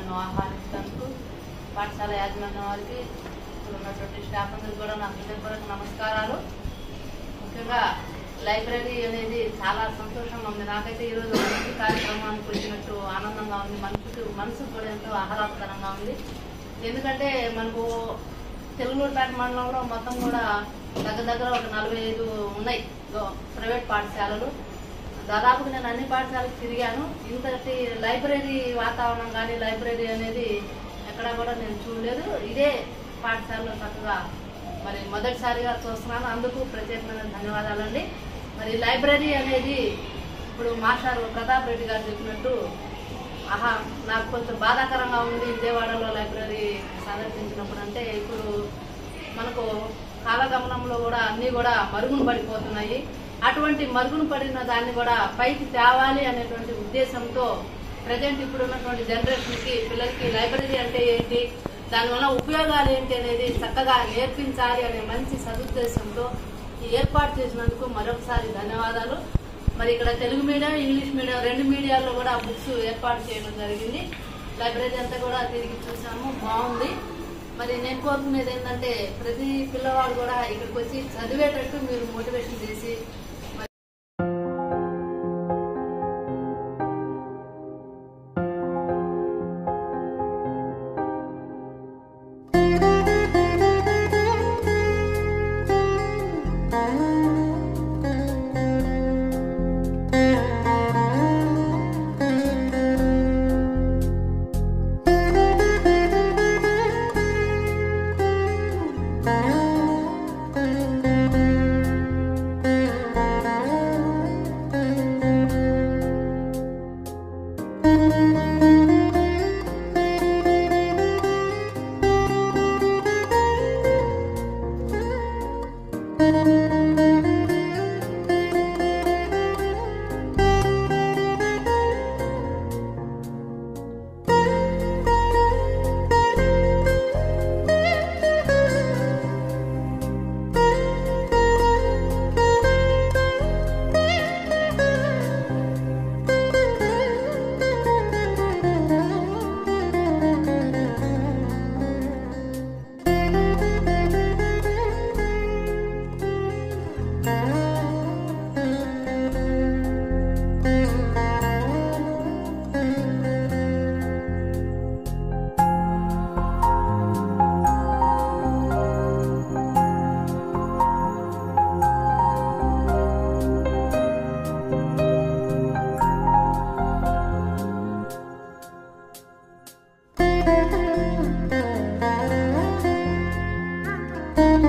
నన్ను ఆహ్వానించినందుకు పాఠశాల యాజమాన్యం వారికి ఇక్కడ ఉన్నటువంటి స్టాఫ్ అందరికి కూడా నా హృదయపూర్వక నమస్కారాలు ముఖ్యంగా లైబ్రరీ అనేది చాలా సంతోషంగా ఉంది నాకైతే ఈరోజు మంచి కార్యక్రమానికి వచ్చినట్టు ఆనందంగా ఉంది మనసుకు మనసుకు కూడా ఎంతో ఆహ్లాదకరంగా ఉంది ఎందుకంటే మనకు తెలుగుపేట మండలంలో మొత్తం కూడా దగ్గర దగ్గర ఒక నలభై ఐదు ఉన్నాయి గో- ప్రైవేట్ పాఠశాలలు దాదాపుగా నేను అన్ని పాఠశాలకు తిరిగాను ఇంతటి లైబ్రరీ వాతావరణం కానీ లైబ్రరీ అనేది ఎక్కడా కూడా నేను చూడలేదు ఇదే పాఠశాలలో చక్కగా మరి మొదటిసారిగా చూస్తున్నాను అందుకు ప్రత్యేకమైన ధన్యవాదాలండి మరి లైబ్రరీ అనేది ఇప్పుడు మాస్టర్ ప్రతాప్ రెడ్డి గారు చెప్పినట్టు ఆహా నాకు కొంచెం బాధాకరంగా ఉంది విజయవాడలో లైబ్రరీ సందర్శించినప్పుడు అంటే ఇప్పుడు మనకు కాలగమనంలో కూడా అన్నీ కూడా మరుగున పడిపోతున్నాయి అటువంటి మరుగున పడిన దాన్ని కూడా పైకి తేవాలి అనేటువంటి ఉద్దేశంతో ప్రజెంట్ ఇప్పుడు ఉన్నటువంటి జనరేషన్కి పిల్లలకి లైబ్రరీ అంటే ఏంటి దానివల్ల ఉపయోగాలు ఏంటి అనేది చక్కగా నేర్పించాలి అనే మంచి సదుద్దేశంతో ఈ ఏర్పాటు చేసినందుకు మరొకసారి ధన్యవాదాలు మరి ఇక్కడ తెలుగు మీడియం ఇంగ్లీష్ మీడియం రెండు మీడియాల్లో కూడా బుక్స్ ఏర్పాటు చేయడం జరిగింది లైబ్రరీ అంతా కూడా తిరిగి చూసాము బాగుంది మరి నేను కోరుకునేది ఏంటంటే ప్రతి పిల్లవాడు కూడా ఇక్కడికి వచ్చి చదివేటట్టు మీరు మోటివేషన్ చేసి మరి Thank you.